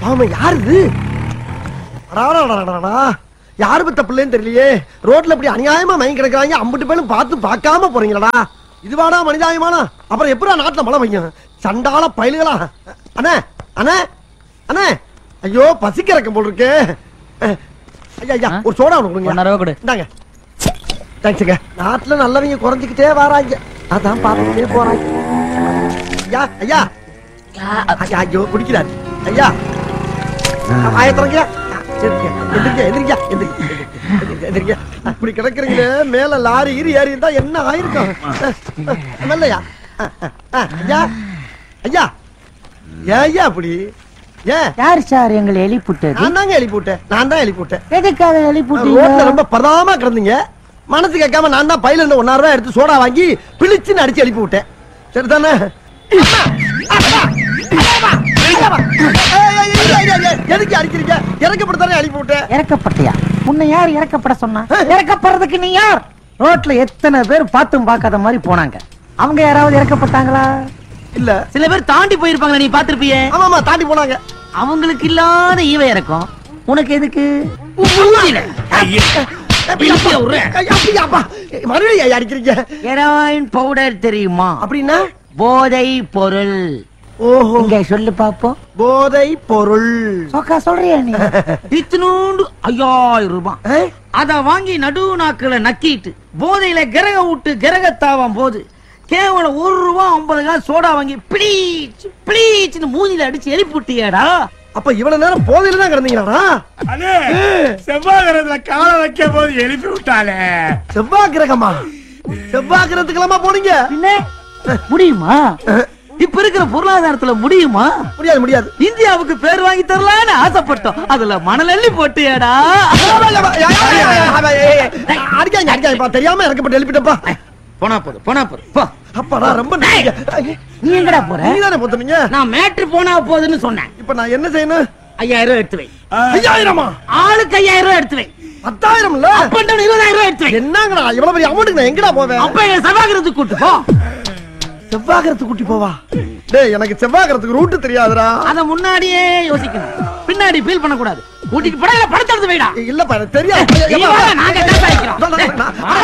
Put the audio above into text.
ஆமா யாரு இது அடாடாடாடாடா. யாரு பத்த பிள்ளைன்னு தெரியலையே ரோட்ல இப்படி அநியாயமா மயங்கி கிடக்குறாங்க அம்பிட்டு பேரும் பார்த்து பார்க்காம போறீங்களடா இதுவாடா மனிதாயமானா அப்புறம் எப்படா நாட்டுல மழை பெய்யும் சண்டால பயலுகளா அண்ணே அண்ணே அண்ணே ஐயோ பசிக்கிறக்கம் போல் இருக்கு அஹ், ஐயா ஐயா ஆ? ஒரு சோடா ஒன்று கொடுங்க ஒன்னரை ரூபா கொடு இந்தாங்க தேங்க்ஸுங்க நாட்டுல நல்லவங்க குறைஞ்சிக்கிட்டே வராங்க அதான் பார்த்துக்கிட்டே போறாங்க ஐயா ஐயா ஐயா ஐயோ குடிக்கிறாரு ஐயா ஆயத்திரங்க எந்திரிக்க எந்திரிக்க எந்திரிக்க எந்திரிக்க எந்திரிக்க இப்படி கிடக்குறீங்களே மேல லாரி ஈரி ஏறி இருந்தா என்ன ஆயிருக்கும் நல்லையா ஐயா ஐயா ஏன் ஐயா அப்படி ஏன் யார் சார் எங்களை எழுப்பிட்டது நான் தாங்க எழுப்பி விட்டேன் நான் தான் எழுப்பி விட்டேன் எதுக்காக ரோட்ல எழுப்பிட்டீங்க ரொம்ப பதாமா கிடந்தீங்க மனசு கேட்காம நான் தான் பையில இருந்து ஒன்னாயிரம் ரூபாய் எடுத்து சோடா வாங்கி பிழிச்சுன்னு அடிச்சு எழுப்பி விட்டேன் சரிதானே அம்மா! அம்மா! அம்மா! ஏய், ஏய், ஏய், ஏய், ஏய், ஏய், எதுக்கு அடிக்கிறீங்க இறக்கப்பட்டு எழுப்பி விட்டேன் இறக்கப்பட்டியா உன்னை யார் இறக்கப்பட சொன்னா இறக்கப்படுறதுக்கு நீ யார் ரோட்ல எத்தனை பேர் பார்த்தும் பார்க்காத மாதிரி போனாங்க அவங்க யாராவது இறக்கப்பட்டாங்களா இல்ல சில பேர் தாண்டி போயிருப்பாங்க நீ பாத்திருப்பியே ஆமாமா தாண்டி போனாங்க அவங்களுக்கு இல்லாத ஈவ இறக்கும் உனக்கு எதுக்கு பிழிச்சு விடுறேன். ஐயா, அப்படியா, அப்பா? மறுபடியும் ஏன் அடிக்கிறீங்க ஹெராயின் பவுடர் தெரியுமா அப்படின்னா போதை பொருள் ஓஹோ இங்க சொல்லு பாப்போம் போதை பொருள் சோக்கா சொல்றியா நீ இத்தினூண்டு ஐயாயிரம் ரூபாய் ஆ? அத வாங்கி நடு நாக்குல நக்கிட்டு போதையில கிரக விட்டு கிரகத்தாவாம் போது கேவலம் ஒரு ரூபா ஐம்பது காசு சோடா வாங்கி பிளீச் பிளீச்னு மூஞ்சில அடிச்சு எழுப்பி விட்டியாடா அப்ப இவ்வளவு நேரம் போதையில தான் கிடந்தீங்களாடா அண்ணே செவ்வாய்க்கிரகத்துல காலை வைக்க போது எழுப்பி விட்டாளே செவ்வாய் கிரகமா செவ்வாய் கிரகத்துக்கெல்லாமா போனீங்க பின்ன முடியுமா இப்ப இருக்கிற பொருளாதாரத்துல முடியுமா முடியாது முடியாது இந்தியாவுக்கு பேர் வாங்கி தரலான்னு ஆசைப்பட்டோம் அதுல மணல் அள்ளி போட்டியாடா அடிக்காங்க அடிக்காங்கப்பா தெரியாம இறக்கப்பட்டு எழுப்பிட்டப்பா போனா போதும் போனா போதும் போ அப்பாடா ரொம்ப நன்றிங்க. நீ எங்கடா போற நீதானே போத்துனீங்க நான் மேட்ரு போனா போதுன்னு சொன்னேன் இப்ப நான் என்ன செய்யணும் ஐயாயிரம் ரூபாய் எடுத்து வை ஐயாயிரமா ஆளுக்கு ஐயாயிரம் ரூபாய் எடுத்து வை பத்தாயிரம் இல்ல அப்ப down இருபதாயிரம் ரூபாய் எடுத்து வை என்னங்கடா இவ்வளவு பெரிய அமௌண்ட்டுக்கு நான் எங்கடா போவேன் அப்ப என் சபாகிரத்துக்கு கூட்டு போ செவ்வாகரத்துக்கு கூட்டி போவா டேய் எனக்கு செவ்வாகரத்துக்கு ரூட் தெரியாதுடா அத முன்னாடியே யோசிக்கணும் பின்னாடி ஃபீல் பண்ண கூடாது கூட்டிட்டு போடா இல்ல படத்தை எடுத்து வைடா இல்லப்பா எனக்கு தெரியாது நீ வா, நாங்க என்ன சாய்க்கிறோம். நான், நான், நான்,